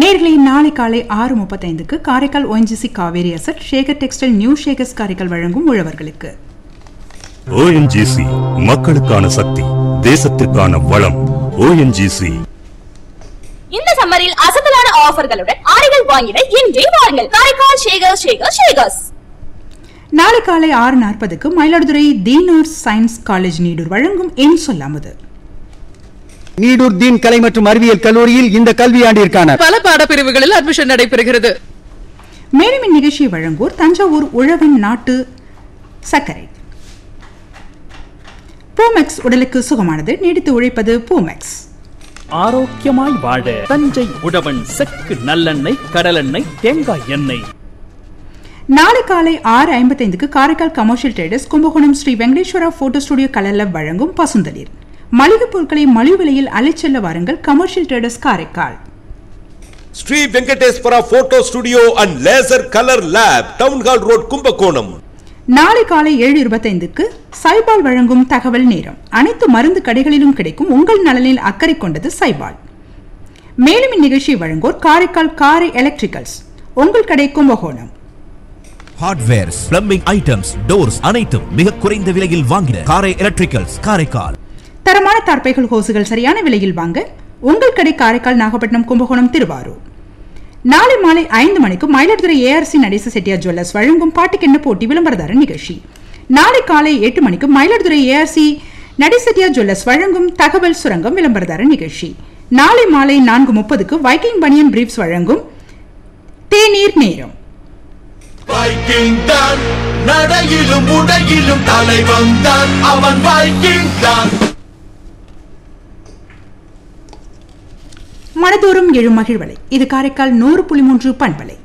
நேர்களை நாளை காலை ஆறு முப்பத்தைந்துக்கு Karaikal ONGC Kaveri asset Shekar textile new ஷேகர்ஸ் காரைக்கால் வழங்கும் உழவர்களுக்கு ஓஎன்ஜிசி மக்களுக்கான சக்தி தேசத்திற்கான வளம் ஓஎன்ஜிசி இந்த சம்மரில் அசத்தலான ஆஃபர்களுடன் ஆடைகள் வாங்கிட இன்றே வாருங்கள் காரைக்கால் ஷேகர் ஷேகர் ஷேகர்ஸ் நாளை காலை ஆறு நாற்பதுக்கு மயிலாடுதுறை தீனூர் சயின்ஸ் காலேஜ் நீடூர் வழங்கும் என் சொல்லாமது நீடூர் தீன் கலை மற்றும் அறிவியல் கல்லூரியில் இந்த கல்வியாண்டிற்கான பல பாடப்பிரிவுகளில் அட்மிஷன் நடைபெறுகிறது மேலும் இந்நிகழ்ச்சியை வழங்குவோர் தஞ்சாவூர் உழவன் நாட்டு சர்க்கரை பூமெக்ஸ் உடலுக்கு சுகமானது நீடித்து உழைப்பது பூமெக்ஸ் ஆரோக்கியமாய் வாழ தஞ்சை உழவன் செக்கு நல்லெண்ணெய் கடலெண்ணெய் தேங்காய் எண்ணெய் நாளை காலை ஆறு ஐம்பத்தைந்துக்கு Karaikal commercial traders Kumbakonam Sri Venkateswara photo studio கலர்ல வழங்கும் பசுந்தளிர் மளிகை பொருட்களை மலிவு விலையில் அலைச்செல்ல வாருங்கள் commercial traders Karaikal Sri Venkateswara photo studio and laser colour lab town hall road Kumbakonam நாளை காலை ஏழு இருபத்தைந்துக்கு சைபால் வழங்கும் தகவல் நேரம் அனைத்து மருந்து கடைகளிலும் கிடைக்கும் உங்கள் நலனில் அக்கறை கொண்டது சைபால் மேலும் இந்நிகழ்ச்சியை வழங்குவோர் காரைக்கால் காரை எலக்ட்ரிக்கல்ஸ் உங்கள் கடை Kumbakonam hardwares plumbing items doors அனைத்தும் மிக குறைந்த விலையில் வாங்கின காரை எலக்ட்ரிக்கல்ஸ் காரைக்கால் தரமான தார்ப்பைகள் ஹோசுகள் சரியான விலையில் வாங்க உங்கள் கடை காரைக்கால் நாகப்பட்டினம் கும்பகோணம் திருவாரூர் நாளை மாலை ஐந்து மணிக்கு மயிலாடுதுறை ஏஆர்சி நடேச செட்டியார் ஜுவல்லர்ஸ் வழங்கும் பாட்டுக்கென்ன போட்டி விளம்பரதார நிகழ்ச்சி நாளை காலை எட்டு மணிக்கு மயிலாடுதுறை ஏஆர்சி நடேசெட்டியார் ஜுவல்லர்ஸ் வழங்கும் தகவல் சுரங்கம் விளம்பரதார நிகழ்ச்சி நாளை மாலை நான்கு முப்பதுக்கு வைக்கிங் பனியன் பிரீப்ஸ் வழங்கும் தேநீர் நேரம் வைக்கிங் தான் நடையிலும் உடையிலும் தலைவன் தான் அவன் வைக்கிங் தான் மனதோறும் எழும் மகிழ்வலை இது காரைக்கால் நூறு புள்ளி மூன்று பண்பலை